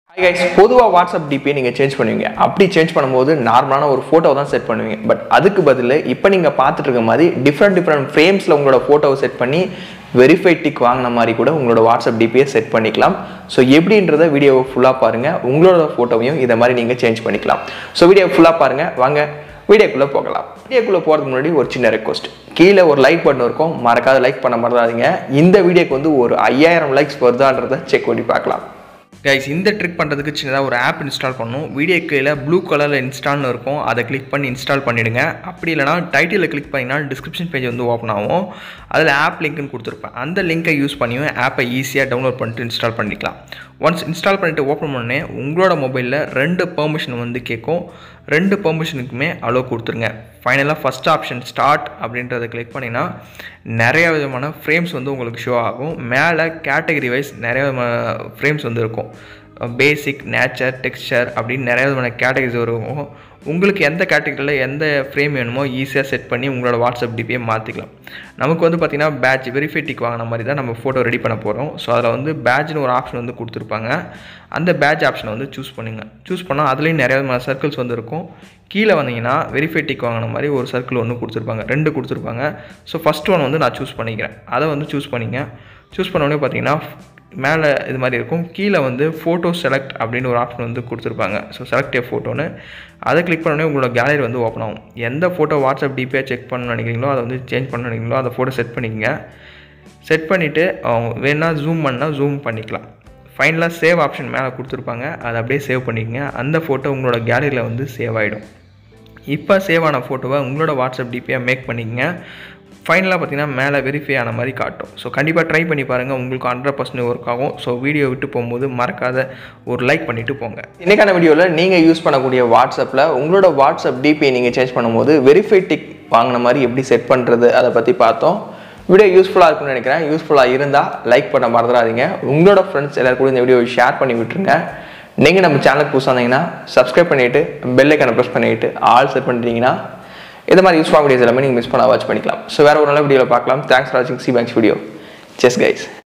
high guys பொதுவாக WhatsApp டிபியை நீங்கள் சேஞ்ச் பண்ணுவீங்க அப்படி சேஞ்ச் பண்ணும்போது நார்மலான ஒரு ஃபோட்டோ தான் செட் பண்ணுவீங்க பட் அதுக்கு பதில் இப்போ நீங்கள் பார்த்துட்டு இருக்க மாதிரி டிஃப்ரெண்ட் டிஃப்ரெண்ட் ஃப்ரேம்ஸில் உங்களோட ஃபோட்டோவை செட் பண்ணி வெரிஃபை டிக் வாங்கின மாதிரி கூட உங்களோட வாட்ஸ்அப் டிபியை செட் பண்ணிக்கலாம் ஸோ எப்படின்றத வீடியோவை ஃபுல்லாக பாருங்கள் உங்களோட ஃபோட்டோவையும் இதை மாதிரி நீங்கள் சேஞ்ச் பண்ணிக்கலாம் ஸோ வீடியோ ஃபுல்லாக பாருங்கள் வாங்க வீடியோக்குள்ளே போகலாம் வீடியோக்குள்ளே போகிறதுக்கு முன்னாடி ஒரு சின்ன ரெக்வஸ்ட் கீழே ஒரு லைக் பட்டன் இருக்கும் மறக்காத லைக் பண்ண மறந்துடாதீங்க இந்த வீடியோக்கு வந்து ஒரு ஐயாயிரம் லைக்ஸ் வருதான்றதை செக் பண்ணி பார்க்கலாம் கைஸ் இந்த ட்ரிக் பண்ணுறதுக்கு சின்னதாக ஒரு ஆப் இன்ஸ்டால் பண்ணணும் வீடியோ கீழே ப்ளூ கலரில் இன்ஸ்டால்னு இருக்கும் அதை கிளிக் பண்ணி இன்ஸ்டால் பண்ணிவிடுங்க அப்படி இல்லைனா டைட்டிலில் கிளிக் பண்ணிங்கன்னா டிஸ்கிரிப்ஷன் பேஜ் வந்து ஓப்பன் ஆகும் அதில் ஆப் லிங்க்னு கொடுத்துருப்பேன் அந்த லிங்கை யூஸ் பண்ணியும் ஆப்பை ஈஸியாக டவுன்லோட் பண்ணிட்டு இன்ஸ்டால் பண்ணிக்கலாம் ஒன்ஸ் இன்ஸ்டால் பண்ணிவிட்டு ஓப்பன் பண்ணே உங்களோட மொபைலில் ரெண்டு பெர்மிஷன் வந்து கேட்கும் ரெண்டு பெர்மிஷனுக்குமே அலோவ் கொடுத்துருங்க ஃபைனலாக ஃபஸ்ட் ஆப்ஷன் ஸ்டார்ட் அப்படின்றத கிளிக் பண்ணிங்கன்னா நிறைய விதமான ஃப்ரேம்ஸ் வந்து உங்களுக்கு ஷோ ஆகும் மேலே கேட்டகரி வைஸ் நிறைய விதமான ஃப்ரேம்ஸ் வந்து இருக்கும் பேசிக் நேச்சர் டெக்ஸ்சர் அப்படின்னு நிறைய விதமான கேட்டகரிஸ் இருக்கும் உங்களுக்கு எந்த கேட்டகரியில் எந்த ஃப்ரேம் வேணுமோ ஈஸியாக செட் பண்ணி உங்களோட வாட்ஸ்அப் டிபியை மாற்றிக்கலாம் நமக்கு வந்து பார்த்திங்கன்னா பேட்ச் வெரிஃபை டிக் வாங்கின மாதிரி தான் நம்ம ஃபோட்டோ ரெடி பண்ண போகிறோம் ஸோ அதில் வந்து பேட்ச்னு ஒரு ஆப்ஷன் வந்து கொடுத்துருப்பாங்க அந்த பேட்ச் ஆப்ஷனை வந்து சூஸ் பண்ணுங்க சூஸ் பண்ணால் அதுலேயும் நிறைய விதமான சர்க்கிள்ஸ் வந்து இருக்கும் கீழே வந்தீங்கன்னா வெரிஃபை டிக் வாங்கின மாதிரி ஒரு சர்க்கிள் ஒன்று கொடுத்துருப்பாங்க ரெண்டு கொடுத்துருப்பாங்க ஸோ ஃபஸ்ட் ஒன் வந்து நான் சூஸ் பண்ணிக்கிறேன் அதை வந்து சூஸ் பண்ணிங்க சூஸ் பண்ண உடனே பார்த்தீங்கன்னா மேலே இது மாதிரி இருக்கும் கீழே வந்து ஃபோட்டோ செலக்ட் அப்படின்னு ஒரு ஆப்ஷன் வந்து கொடுத்துருப்பாங்க ஸோ செலக்ட் ஏ ஃபோட்டோன்னு அதை கிளிக் பண்ணோடனே உங்களோட கேலரி வந்து ஓப்பன் ஆகும் எந்த ஃபோட்டோ வாட்ஸ்அப் டிபியாக செக் பண்ண நினைக்கிறீங்களோ அதை வந்து சேஞ்ச் பண்ண நினைக்கிறீங்களோ அதை ஃபோட்டோ செட் பண்ணிக்கங்க செட் பண்ணிவிட்டு வேணால் ஜூம் பண்ணால் ஜூம் பண்ணிக்கலாம் ஃபைனலாக சேவ் ஆப்ஷன் மேலே கொடுத்துருப்பாங்க அதை அப்படியே சேவ் பண்ணிக்கங்க அந்த ஃபோட்டோ உங்களோட கேலரியில் வந்து சேவ் ஆகிடும் இப்போ சேவ் ஆன ஃபோட்டோவை உங்களோட வாட்ஸ்அப் டிபியாக மேக் பண்ணிக்கங்க ஃபைனலாக பார்த்தீங்கன்னா மேலே வெரிஃபை ஆன மாதிரி காட்டும் ஸோ கண்டிப்பாக ட்ரை பண்ணி பாருங்கள் உங்களுக்கு ஹண்ட்ரட் பர்சன்ட் ஒர்க் ஆகும் ஸோ வீடியோ விட்டு போகும்போது மறக்காத ஒரு லைக் பண்ணிவிட்டு போங்க இன்றைக்கான வீடியோவில் நீங்கள் யூஸ் பண்ணக்கூடிய வாட்ஸ்அப்பில் உங்களோட வாட்ஸ்அப் டிபியை நீங்கள் சேஞ்ச் பண்ணும்போது வெரிஃபை டிக் வாங்கின மாதிரி எப்படி செட் பண்ணுறது அதை பற்றி பார்த்தோம் வீடியோ யூஸ்ஃபுல்லாக இருக்கும்னு நினைக்கிறேன் யூஸ்ஃபுல்லாக இருந்தால் லைக் பண்ண மறந்துடாதீங்க உங்களோட ஃப்ரெண்ட்ஸ் எல்லாரும் கூட இந்த வீடியோவை ஷேர் பண்ணி விட்டுருங்க நீங்கள் நம்ம சேனலுக்கு புதுசாக இருந்தீங்கன்னா சப்ஸ்கிரைப் பண்ணிவிட்டு பெல் ஐக்கனை ப்ரெஸ் பண்ணிவிட்டு ஆல் செட் பண்ணிட்டீங்கன்னா இது மாதிரி யூஸ்ஃபுல்லாக வீடியோஸ் எல்லாமே நீங்கள் மிஸ் பண்ண வாட்ச் பண்ணிக்கலாம் ஸோ வேறு ஒரு நல்ல வீடியோவில் பார்க்கலாம் தேங்க்ஸ் ஃபார் வாட்சிங் சி பேங்க்ஸ் வீடியோ செஸ் கைஸ்